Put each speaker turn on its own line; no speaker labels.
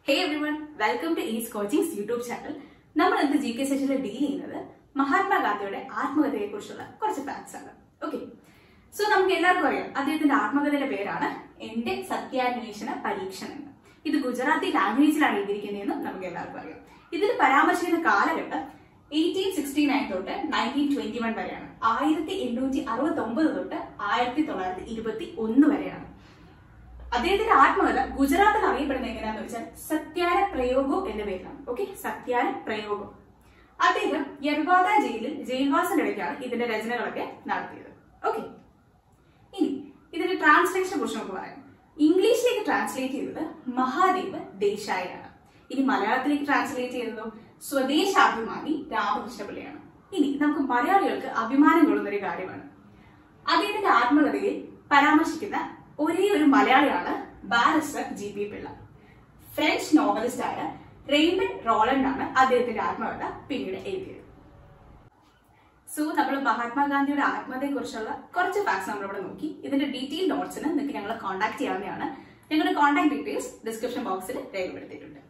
hey everyone welcome to ഈസ് coachings YouTube channel നമ്മൾ ഇന്ന് ജി കെ സെഷനിൽ ഡീൽ ചെയ്യുന്നത് മഹാത്മാഗാന്ധിയുടെ ആത്മകഥയെ കുറിച്ചുള്ള കുറച്ച് ഫാക്ട്സ് ആണ് ഓക്കെ സോ നമുക്ക് എല്ലാവർക്കും അറിയാം അദ്ദേഹത്തിന്റെ ആത്മകഥയുടെ പേരാണ് എന്റെ സത്യാന്വേഷണ പരീക്ഷണം എന്ന് ഇത് ഗുജറാത്തി ലാംഗ്വേജിലാണ് എഴുതിയിരിക്കുന്നതെന്ന് നമുക്ക് എല്ലാവർക്കും അറിയാം ഇതിൽ പരാമർശിക്കുന്ന കാലഘട്ടം എയ്റ്റീൻ സിക്സ്റ്റി നയൻ തൊട്ട് നയൻറ്റീൻ ട്വന്റി വൺ വരെയാണ് ആയിരത്തി എണ്ണൂറ്റി അറുപത്തി ഒമ്പത് തൊട്ട് ആയിരത്തി തൊള്ളായിരത്തി ഇരുപത്തി ഒന്ന് വരെയാണ് അദ്ദേഹത്തിന്റെ ആത്മകഥ ഗുജറാത്തിൽ അറിയപ്പെടുന്നത് എങ്ങനെയാന്ന് വെച്ചാൽ സത്യാര പ്രയോഗോ എന്ന പേരിലാണ് ഓക്കെ സത്യാര പ്രയോഗം അദ്ദേഹം യർവാദ ജയിലിൽ ജയിൽവാസത്തിനിടയ്ക്കാണ് ഇതിന്റെ രചനകളൊക്കെ നടത്തിയത് ഓക്കെ ഇനി ഇതിന്റെ ട്രാൻസ്ലേഷനെ കുറിച്ച് നമുക്ക് പറയാം ഇംഗ്ലീഷിലേക്ക് ട്രാൻസ്ലേറ്റ് ചെയ്തത് മഹാദേവ് ദേശായിയാണ് ഇനി മലയാളത്തിലേക്ക് ട്രാൻസ്ലേറ്റ് ചെയ്തതോ സ്വദേശാഭിമാനി രാമകൃഷ്ണപിള്ളയാണ് ഇനി നമുക്ക് മലയാളികൾക്ക് അഭിമാനം കൊള്ളുന്ന ഒരു കാര്യമാണ് അദ്ദേഹത്തിന്റെ ആത്മകഥയിൽ പരാമർശിക്കുന്ന ഒരേ ഒരു മലയാളിയാണ് barrister G P Pillai French novelist ആയ റെയ്മൻ റോളണ്ട് ആണ് അദ്ദേഹത്തിന്റെ ആത്മകഥ പിന്നീട് എഴുതിയത് സോ നമ്മൾ മഹാത്മാഗാന്ധിയുടെ ആത്മകഥയെ കുറിച്ചുള്ള കുറച്ച് ഫാക്ട്സ് നമ്മളിവിടെ നോക്കി ഇതിന്റെ ഡീറ്റെയിൽ നോട്ട്സിന് നിങ്ങൾക്ക് ഞങ്ങളെ കോൺടാക്ട് ചെയ്യാവുന്നതാണ് ഞങ്ങളുടെ കോൺടാക്ട് ഡീറ്റെയിൽസ് ഡിസ്ക്രിപ്ഷൻ ബോക്സിൽ രേഖപ്പെടുത്തിയിട്ടുണ്ട്